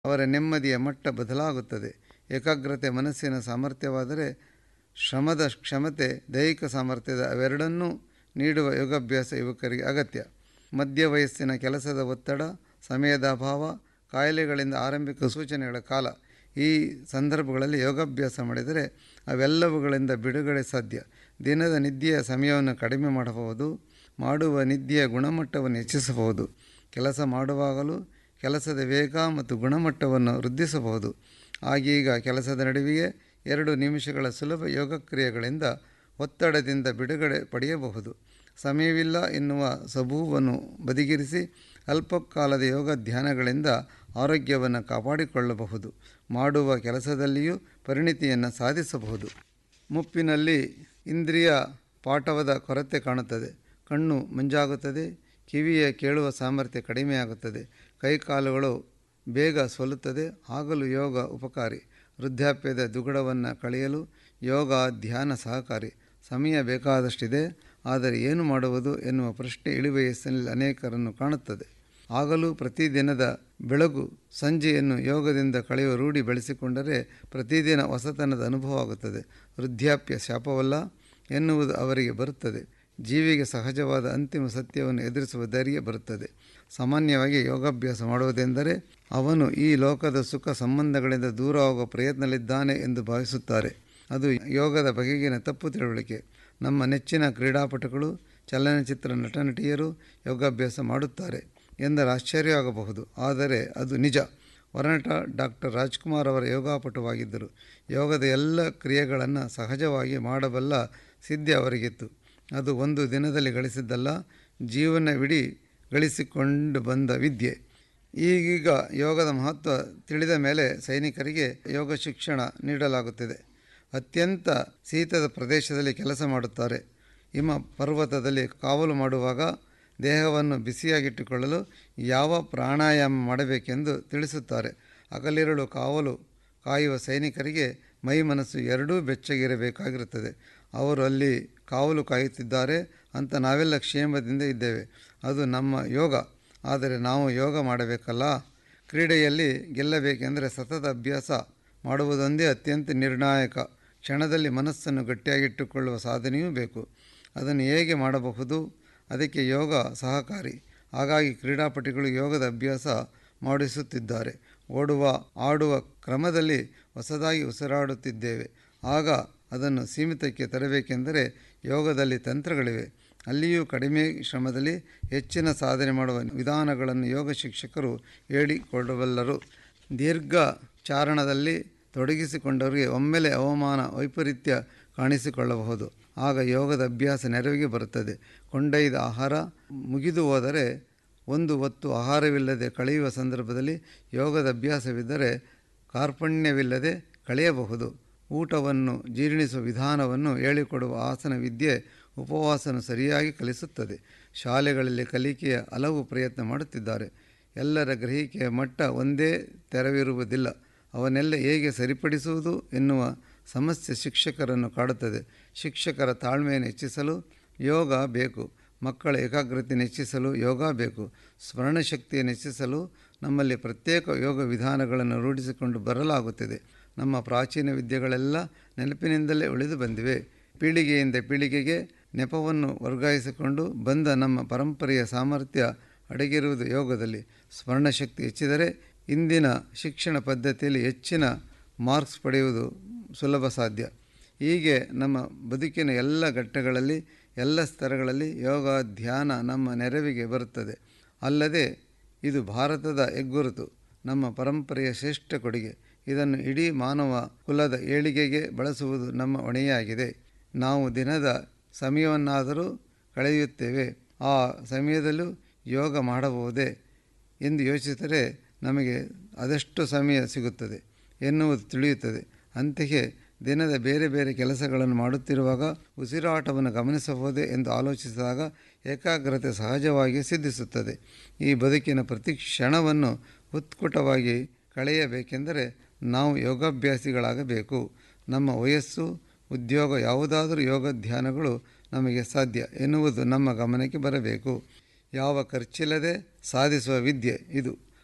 ಅವರ ನೆಮ್ಮದಿಯ ಮಟ್ಟ ಬದಲಾಗುತ್ತದೆ ಏಕಾಗ್ರತೆ ಮನಸ್ಸಿನ ಸಾಮರ್ಥ್ಯವಾದರೆ ಶ್ರಮದ ಕ್ಷಮತೆ ದೈಹಿಕ ಸಾಮರ್ಥ್ಯದ ಅವೆರಡನ್ನೂ ನೀಡುವ ಯೋಗಾಭ್ಯಾಸ ಯುವಕರಿಗೆ ಅಗತ್ಯ ಮಧ್ಯ ವಯಸ್ಸಿನ ಕೆಲಸದ ಒತ್ತಡ ಸಮಯದ ಅಭಾವ ಕಾಯಿಲೆಗಳಿಂದ ಆರಂಭಿಕ ಸೂಚನೆಗಳ ಕಾಲ ಈ ಸಂದರ್ಭಗಳಲ್ಲಿ ಯೋಗಾಭ್ಯಾಸ ಮಾಡಿದರೆ ಅವೆಲ್ಲವುಗಳಿಂದ ಬಿಡುಗಡೆ ಸಾಧ್ಯ ದಿನದ ನಿದ್ದೆಯ ಸಮಯವನ್ನು ಕಡಿಮೆ ಮಾಡಬಹುದು ಮಾಡುವ ನಿದ್ದೆಯ ಗುಣಮಟ್ಟವನ್ನು ಹೆಚ್ಚಿಸಬಹುದು ಕೆಲಸ ಮಾಡುವಾಗಲೂ ಕೆಲಸದ ವೇಗ ಮತ್ತು ಗುಣಮಟ್ಟವನ್ನು ವೃದ್ಧಿಸಬಹುದು ಆಗೀಗ ಕೆಲಸದ ನಡುವೆಯೇ ಎರಡು ನಿಮಿಷಗಳ ಸುಲಭ ಯೋಗಕ್ರಿಯೆಗಳಿಂದ ಒತ್ತಡದಿಂದ ಬಿಡುಗಡೆ ಪಡೆಯಬಹುದು ಸಮಯವಿಲ್ಲ ಎನ್ನುವ ಸಬೂವನ್ನು ಬದಿಗಿರಿಸಿ ಅಲ್ಪಕಾಲದ ಯೋಗ ಧ್ಯಾನಗಳಿಂದ ಆರೋಗ್ಯವನ್ನು ಕಾಪಾಡಿಕೊಳ್ಳಬಹುದು ಮಾಡುವ ಕೆಲಸದಲ್ಲಿಯೂ ಪರಿಣಿತಿಯನ್ನು ಸಾಧಿಸಬಹುದು ಮುಪ್ಪಿನಲ್ಲಿ ಇಂದ್ರಿಯ ಪಾಠವದ ಕೊರತೆ ಕಾಣುತ್ತದೆ ಕಣ್ಣು ಮಂಜಾಗುತ್ತದೆ ಕಿವಿಯ ಕೇಳುವ ಸಾಮರ್ಥ್ಯ ಕಡಿಮೆಯಾಗುತ್ತದೆ ಕೈಕಾಲುಗಳು ಬೇಗ ಸೋಲುತ್ತದೆ ಆಗಲು ಯೋಗ ಉಪಕಾರಿ ವೃದ್ಧಾಪ್ಯದ ದುಗುಡವನ್ನು ಕಳೆಯಲು ಯೋಗ ಧ್ಯಾನ ಸಹಕಾರಿ ಸಮಯ ಬೇಕಾದಷ್ಟಿದೆ ಆದರೆ ಏನು ಮಾಡುವುದು ಎನ್ನುವ ಪ್ರಶ್ನೆ ಇಳಿವಯಸ್ಸಿನಲ್ಲಿ ಅನೇಕರನ್ನು ಕಾಣುತ್ತದೆ ಆಗಲೂ ಪ್ರತಿದಿನದ ಬೆಳಗು ಸಂಜೆಯನ್ನು ಯೋಗದಿಂದ ಕಳೆಯುವ ರೂಢಿ ಬೆಳೆಸಿಕೊಂಡರೆ ಪ್ರತಿದಿನ ಹೊಸತನದ ಅನುಭವ ಆಗುತ್ತದೆ ವೃದ್ಧಾಪ್ಯ ಶಾಪವಲ್ಲ ಎನ್ನುವುದು ಅವರಿಗೆ ಬರುತ್ತದೆ ಜೀವಿಗೆ ಸಹಜವಾದ ಅಂತಿಮ ಸತ್ಯವನ್ನು ಎದುರಿಸುವ ಧೈರ್ಯ ಬರುತ್ತದೆ ಸಾಮಾನ್ಯವಾಗಿ ಯೋಗಾಭ್ಯಾಸ ಮಾಡುವುದೆಂದರೆ ಅವನು ಈ ಲೋಕದ ಸುಖ ಸಂಬಂಧಗಳಿಂದ ದೂರ ಹೋಗುವ ಪ್ರಯತ್ನದಲ್ಲಿದ್ದಾನೆ ಎಂದು ಭಾವಿಸುತ್ತಾರೆ ಅದು ಯೋಗದ ಬಗೆಗಿನ ತಪ್ಪು ತಿಳುವಳಿಕೆ ನಮ್ಮ ನೆಚ್ಚಿನ ಕ್ರೀಡಾಪಟುಗಳು ಚಲನಚಿತ್ರ ನಟನಟಿಯರು ಯೋಗಾಭ್ಯಾಸ ಮಾಡುತ್ತಾರೆ ಎಂದರೆ ಆಶ್ಚರ್ಯವಾಗಬಹುದು ಆದರೆ ಅದು ನಿಜ ಹೊರನಟ ಡಾಕ್ಟರ್ ರಾಜ್ಕುಮಾರ್ ಅವರ ಯೋಗಾಪಟುವಾಗಿದ್ದರು ಯೋಗದ ಎಲ್ಲ ಕ್ರಿಯೆಗಳನ್ನು ಸಹಜವಾಗಿ ಮಾಡಬಲ್ಲ ಸಿದ್ಧಿ ಅವರಿಗಿತ್ತು ಅದು ಒಂದು ದಿನದಲ್ಲಿ ಗಳಿಸಿದ್ದಲ್ಲ ಜೀವನವಿಡೀ ಗಳಿಸಿಕೊಂಡು ಬಂದ ವಿದ್ಯೆ ಈಗೀಗ ಯೋಗದ ಮಹತ್ವ ತಿಳಿದ ಮೇಲೆ ಸೈನಿಕರಿಗೆ ಯೋಗ ಶಿಕ್ಷಣ ನೀಡಲಾಗುತ್ತಿದೆ ಅತ್ಯಂತ ಶೀತದ ಪ್ರದೇಶದಲ್ಲಿ ಕೆಲಸ ಮಾಡುತ್ತಾರೆ ಹಿಮ ಪರ್ವತದಲ್ಲಿ ಕಾವಲು ಮಾಡುವಾಗ ದೇಹವನ್ನು ಬಿಸಿಯಾಗಿಟ್ಟುಕೊಳ್ಳಲು ಯಾವ ಪ್ರಾಣಾಯಾಮ ಮಾಡಬೇಕೆಂದು ತಿಳಿಸುತ್ತಾರೆ ಹಗಲಿರುಳು ಕಾವಲು ಕಾಯುವ ಸೈನಿಕರಿಗೆ ಮೈ ಮನಸ್ಸು ಎರಡೂ ಬೆಚ್ಚಗಿರಬೇಕಾಗಿರುತ್ತದೆ ಅವರು ಅಲ್ಲಿ ಕಾವಲು ಕಾಯುತ್ತಿದ್ದಾರೆ ಅಂತ ನಾವೆಲ್ಲ ಕ್ಷೇಮದಿಂದ ಇದ್ದೇವೆ ಅದು ನಮ್ಮ ಯೋಗ ಆದರೆ ನಾವು ಯೋಗ ಮಾಡಬೇಕಲ್ಲ ಕ್ರೀಡೆಯಲ್ಲಿ ಗೆಲ್ಲಬೇಕೆಂದರೆ ಸತತ ಅಭ್ಯಾಸ ಮಾಡುವುದೊಂದೇ ಅತ್ಯಂತ ನಿರ್ಣಾಯಕ ಕ್ಷಣದಲ್ಲಿ ಮನಸ್ಸನ್ನು ಗಟ್ಟಿಯಾಗಿಟ್ಟುಕೊಳ್ಳುವ ಸಾಧನೆಯೂ ಬೇಕು ಅದನ್ನು ಹೇಗೆ ಮಾಡಬಹುದು ಅದಕ್ಕೆ ಯೋಗ ಸಹಕಾರಿ ಹಾಗಾಗಿ ಕ್ರೀಡಾಪಟುಗಳು ಯೋಗದ ಅಭ್ಯಾಸ ಮಾಡಿಸುತ್ತಿದ್ದಾರೆ ಓಡುವ ಆಡುವ ಕ್ರಮದಲ್ಲಿ ಹೊಸದಾಗಿ ಉಸಿರಾಡುತ್ತಿದ್ದೇವೆ ಆಗ ಅದನ್ನು ಸೀಮಿತಕ್ಕೆ ತರಬೇಕೆಂದರೆ ಯೋಗದಲ್ಲಿ ತಂತ್ರಗಳಿವೆ ಅಲ್ಲಿಯೂ ಕಡಿಮೆ ಶ್ರಮದಲ್ಲಿ ಹೆಚ್ಚಿನ ಸಾಧನೆ ಮಾಡುವ ವಿಧಾನಗಳನ್ನು ಯೋಗ ಶಿಕ್ಷಕರು ಹೇಳಿಕೊಡಬಲ್ಲರು ದೀರ್ಘ ಚಾರಣದಲ್ಲಿ ತೊಡಗಿಸಿಕೊಂಡವರಿಗೆ ಒಮ್ಮೆಲೆ ಅವಮಾನ ವೈಪರೀತ್ಯ ಕಾಣಿಸಿಕೊಳ್ಳಬಹುದು ಆಗ ಯೋಗದ ಅಭ್ಯಾಸ ನೆರವಿಗೆ ಬರುತ್ತದೆ ಕೊಂಡೊಯ್ದ ಆಹಾರ ಮುಗಿದು ಹೋದರೆ ಒಂದು ಹೊತ್ತು ಆಹಾರವಿಲ್ಲದೆ ಕಳೆಯುವ ಸಂದರ್ಭದಲ್ಲಿ ಯೋಗದ ಅಭ್ಯಾಸವಿದ್ದರೆ ಕಾರ್ಪಣ್ಯವಿಲ್ಲದೆ ಕಳೆಯಬಹುದು ಊಟವನ್ನು ಜೀರ್ಣಿಸುವ ವಿಧಾನವನ್ನು ಹೇಳಿಕೊಡುವ ಆಸನ ವಿದ್ಯೆ ಉಪವಾಸನ ಸರಿಯಾಗಿ ಕಲಿಸುತ್ತದೆ ಶಾಲೆಗಳಲ್ಲಿ ಕಲಿಕೆಯ ಹಲವು ಪ್ರಯತ್ನ ಮಾಡುತ್ತಿದ್ದಾರೆ ಎಲ್ಲರ ಗ್ರಹಿಕೆಯ ಮಟ್ಟ ಒಂದೇ ತೆರವಿರುವುದಿಲ್ಲ ಅವನ್ನೆಲ್ಲ ಹೇಗೆ ಸರಿಪಡಿಸುವುದು ಎನ್ನುವ ಸಮಸ್ಯೆ ಶಿಕ್ಷಕರನ್ನು ಕಾಡುತ್ತದೆ ಶಿಕ್ಷಕರ ತಾಳ್ಮೆಯನ್ನು ಹೆಚ್ಚಿಸಲು ಯೋಗ ಬೇಕು ಮಕ್ಕಳ ಏಕಾಗ್ರತೆಯನ್ನು ಹೆಚ್ಚಿಸಲು ಯೋಗ ಬೇಕು ಸ್ಮರಣಶಕ್ತಿಯನ್ನು ಹೆಚ್ಚಿಸಲು ನಮ್ಮಲ್ಲಿ ಪ್ರತ್ಯೇಕ ಯೋಗ ವಿಧಾನಗಳನ್ನು ರೂಢಿಸಿಕೊಂಡು ಬರಲಾಗುತ್ತಿದೆ ನಮ್ಮ ಪ್ರಾಚೀನ ವಿದ್ಯೆಗಳೆಲ್ಲ ನೆನಪಿನಿಂದಲೇ ಉಳಿದು ಬಂದಿವೆ ಪೀಳಿಗೆಯಿಂದ ಪೀಳಿಗೆಗೆ ನೆಪವನ್ನು ವರ್ಗಾಯಿಸಿಕೊಂಡು ಬಂದ ನಮ್ಮ ಪರಂಪರೆಯ ಸಾಮರ್ಥ್ಯ ಅಡಗಿರುವುದು ಯೋಗದಲ್ಲಿ ಸ್ಮರಣಶಕ್ತಿ ಹೆಚ್ಚಿದರೆ ಇಂದಿನ ಶಿಕ್ಷಣ ಪದ್ಧತಿಯಲ್ಲಿ ಹೆಚ್ಚಿನ ಮಾರ್ಕ್ಸ್ ಪಡೆಯುವುದು ಸುಲಭ ಸಾಧ್ಯ ಹೀಗೆ ನಮ್ಮ ಬದುಕಿನ ಎಲ್ಲ ಘಟ್ಟಗಳಲ್ಲಿ ಎಲ್ಲ ಸ್ತರಗಳಲ್ಲಿ ಯೋಗ ಧ್ಯಾನ ನಮ್ಮ ನೆರವಿಗೆ ಬರುತ್ತದೆ ಅಲ್ಲದೆ ಇದು ಭಾರತದ ಹೆಗ್ಗುರುತು ನಮ್ಮ ಪರಂಪರೆಯ ಶ್ರೇಷ್ಠ ಕೊಡುಗೆ ಇದನ್ನು ಇಡೀ ಮಾನವ ಕುಲದ ಏಳಿಗೆಗೆ ಬಳಸುವುದು ನಮ್ಮ ಹೊಣೆಯಾಗಿದೆ ನಾವು ದಿನದ ಸಮಯವನ್ನಾದರೂ ಕಳೆಯುತ್ತೇವೆ ಆ ಸಮಯದಲ್ಲೂ ಯೋಗ ಮಾಡಬಹುದೇ ಎಂದು ಯೋಚಿಸಿದರೆ ನಮಗೆ ಅದೆಷ್ಟು ಸಮಯ ಸಿಗುತ್ತದೆ ಎನ್ನುವುದು ತಿಳಿಯುತ್ತದೆ ಅಂತೆಯೇ ದಿನದ ಬೇರೆ ಬೇರೆ ಕೆಲಸಗಳನ್ನು ಮಾಡುತ್ತಿರುವಾಗ ಉಸಿರಾಟವನ್ನು ಗಮನಿಸಬಹುದೇ ಎಂದು ಆಲೋಚಿಸಿದಾಗ ಏಕಾಗ್ರತೆ ಸಹಜವಾಗಿ ಸಿದ್ಧಿಸುತ್ತದೆ ಈ ಬದುಕಿನ ಪ್ರತಿ ಕ್ಷಣವನ್ನು ಉತ್ಕುಟವಾಗಿ ಕಳೆಯಬೇಕೆಂದರೆ ನಾವು ಯೋಗಾಭ್ಯಾಸಿಗಳಾಗಬೇಕು ನಮ್ಮ ವಯಸ್ಸು ಉದ್ಯೋಗ ಯಾವುದಾದರೂ ಯೋಗ ಧ್ಯಾನಗಳು ನಮಗೆ ಸಾಧ್ಯ ಎನ್ನುವುದು ನಮ್ಮ ಗಮನಕ್ಕೆ ಬರಬೇಕು ಯಾವ ಖರ್ಚಿಲ್ಲದೆ ಸಾಧಿಸುವ ವಿದ್ಯೆ ಇದು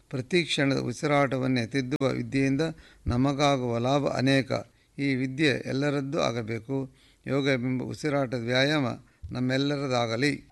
ಪ್ರತಿ ಕ್ಷಣದ ಉಸಿರಾಟವನ್ನೇ ತಿದ್ದುವ ವಿದ್ಯೆಯಿಂದ ನಮಗಾಗುವ ಲಾಭ ಅನೇಕ ಈ ವಿದ್ಯೆ ಎಲ್ಲರದ್ದೂ ಆಗಬೇಕು ಯೋಗವೆಂಬ ಉಸಿರಾಟದ ವ್ಯಾಯಾಮ ನಮ್ಮೆಲ್ಲರದಾಗಲಿ